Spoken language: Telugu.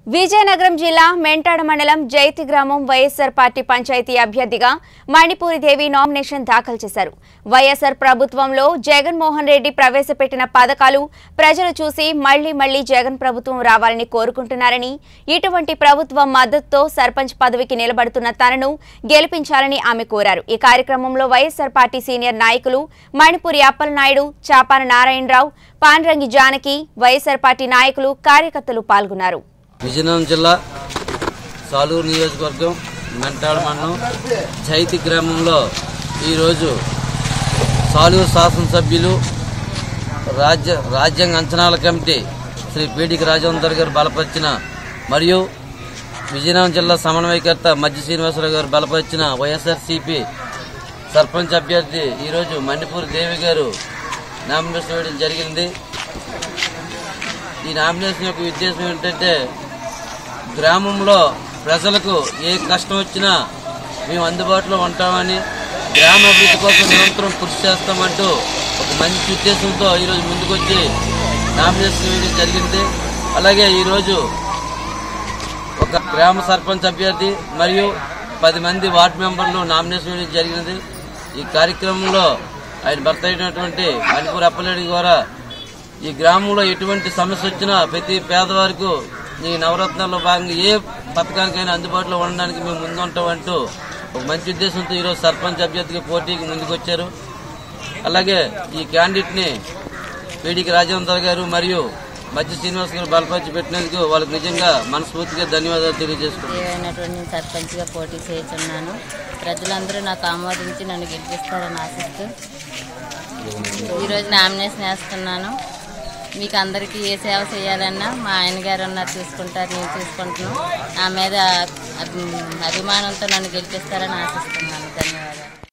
విజయనగరం జిల్లా మెంటాడ మండలం జైతి గ్రామం వైఎస్సార్ పార్టీ పంచాయతీ అభ్యర్థిగా మణిపూరి దేవి నామినేషన్ దాఖలు చేశారు వైఎస్సార్ ప్రభుత్వంలో జగన్మోహన్ రెడ్డి ప్రవేశపెట్టిన పథకాలు ప్రజలు చూసి మళ్లీ మళ్లీ జగన్ ప్రభుత్వం రావాలని కోరుకుంటున్నారని ఇటువంటి ప్రభుత్వం మద్దతుతో సర్పంచ్ పదవికి నిలబడుతున్న తనను గెలిపించాలని ఆమె కోరారు ఈ కార్యక్రమంలో వైఎస్సార్ పార్టీ సీనియర్ నాయకులు మణిపూరి అప్పలనాయుడు చాపాన నారాయణరావు పాండ్రంగి జానకి వైఎస్సార్ పార్టీ నాయకులు కార్యకర్తలు పాల్గొన్నారు విజయనగరం జిల్లా సాలూరు నియోజకవర్గం మెంటాడ మండలం చైతి గ్రామంలో ఈరోజు సాలూరు శాసనసభ్యులు రాజ్య రాజ్యాంగ అంచనాల కమిటీ శ్రీ పీడికి రాజేందర్ గారు బలపరిచిన మరియు విజయనగరం జిల్లా సమన్వయకర్త మధ్య శ్రీనివాసరావు గారు బలపరిచిన వైఎస్ఆర్సీపీ సర్పంచ్ అభ్యర్థి ఈరోజు మణిపూర్ దేవి గారు నామినేషన్ వేయడం జరిగింది ఈ నామినేషన్ యొక్క ఉద్దేశం ఏంటంటే గ్రామంలో ప్రజలకు ఏ కష్టం వచ్చినా మేము అందుబాటులో ఉంటామని గ్రామ అభివృద్ధి కోసం నిరంతరం కృషి చేస్తామంటూ ఒక మంచి ఉద్దేశంతో ఈరోజు ముందుకొచ్చి నామినేషన్ వేయడం జరిగింది అలాగే ఈరోజు ఒక గ్రామ సర్పంచ్ అభ్యర్థి మరియు పది మంది వార్డు మెంబర్లు నామినేషన్ వేయడం జరిగినది ఈ కార్యక్రమంలో ఆయన భర్త అయినటువంటి మణిపూర్ అప్పలేడి ద్వారా ఈ గ్రామంలో ఎటువంటి సమస్య వచ్చినా ప్రతి పేదవారికి ఈ నవరత్నాల్లో భాగంగా ఏ పథకానికైనా అందుబాటులో ఉండడానికి మేము ముందుంటాం అంటూ ఒక మంచి ఉద్దేశంతో ఈరోజు సర్పంచ్ అభ్యర్థిగా పోటీకి ముందుకొచ్చారు అలాగే ఈ క్యాండిడేట్ని పీడికి రాజేంద్ర గారు మరియు మధ్య శ్రీనివాస్ గారు బలపరిచి పెట్టినందుకు వాళ్ళకి నిజంగా మనస్ఫూర్తిగా ధన్యవాదాలు తెలియజేసుకుంటున్నాను అయినటువంటి సర్పంచ్గా పోటీ చేస్తున్నాను ప్రజలందరూ నాకు ఆమోదించి నన్ను గెలిపిస్తారని ఆశిస్తూ ఈరోజు నామినేషన్ వేస్తున్నాను మీకు అందరికీ ఏ సేవ చేయాలన్నా మా ఆయన గారు అన్నారు చూసుకుంటారు నేను చూసుకుంటున్నాను నా మీద అభి- అభిమానంతో నన్ను గెలిపిస్తారని ఆశిస్తున్నాను ధన్యవాదాలు